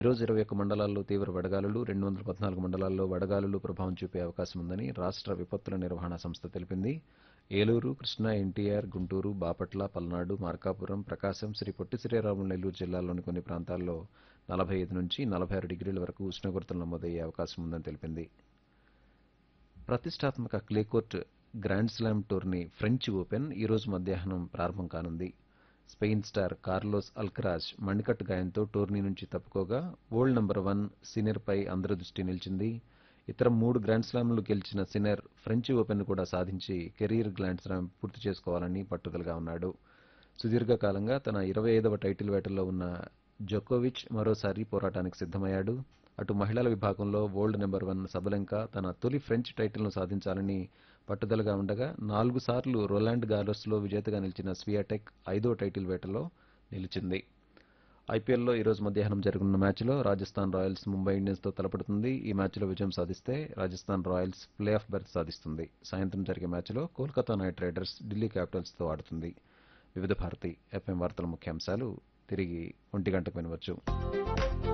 ఈరోజు ఇరవై ఒక్క మండలాల్లో తీవ్ర వడగాలులు రెండు వందల పద్నాలుగు మండలాల్లో వడగాలులు ప్రభావం చూపే అవకాశం ఉందని రాష్ట్ర విపత్తుల నిర్వహణ సంస్థ తెలిపింది ఏలూరు కృష్ణా ఎన్టీఆర్ గుంటూరు బాపట్ల పల్నాడు మార్కాపురం ప్రకాశం శ్రీ పొట్టి శ్రీరాములు నెల్లూరు జిల్లాల్లోని కొన్ని ప్రాంతాల్లో నలభై ఐదు నుంచి నలభై ఆరు డిగ్రీల వరకు ఉష్ణోగ్రతలు నమోదయ్యే అవకాశం ఉందని తెలిపింది ప్రతిష్టాత్మక clay court grand slam tourney French open ఈరోజు మధ్యాహ్నం ప్రారంభం కానుంది స్పెయిన్ స్టార్ కార్లోస్ అల్కరాజ్ మణికట్టు గాయంతో టోర్నీ నుంచి తప్పుకోగా వరల్డ్ నంబర్ వన్ సినెర్పై అందరి దృష్టి నిలిచింది ఇతర మూడు గ్రాండ్ స్లామ్లు గెలిచిన సినెర్ ఫ్రెంచ్ ఓపెన్ కూడా సాధించి కెరీర్ గ్రాండ్ స్లామ్ పూర్తి చేసుకోవాలని పట్టుదలగా ఉన్నాడు సుదీర్ఘకాలంగా తన ఇరవై ఐదవ టైటిల్ వేటలో ఉన్న జోకోవిచ్ మరోసారి పోరాటానికి సిద్ధమయ్యాడు అటు మహిళల విభాగంలో వరల్డ్ నెంబర్ వన్ సబలెంకా తన తొలి ఫ్రెంచ్ టైటిల్ను సాధించాలని పట్టుదలగా ఉండగా నాలుగు సార్లు రొలాండ్ గార్లస్లో విజేతగా నిలిచిన స్వియాటెక్ ఐదో టైటిల్ వేటలో నిలిచింది ఐపీఎల్లో ఈరోజు మధ్యాహ్నం జరగనున్న మ్యాచ్లో రాజస్థాన్ రాయల్స్ ముంబై ఇండియన్స్తో తలపడుతుంది ఈ మ్యాచ్లో విజయం సాధిస్తే Rajasthan Royals play off berth సాధిస్తుంది సాయంత్రం జరిగే మ్యాచ్లో కోల్కతా నైట్ రైడర్స్ ఢిల్లీ క్యాపిటల్స్తో ఆడుతుంది వివిధ భారతి ఎఫ్ఎం వార్తల ముఖ్యాంశాలు తిరిగి ఒంటి గంటకు వినవచ్చు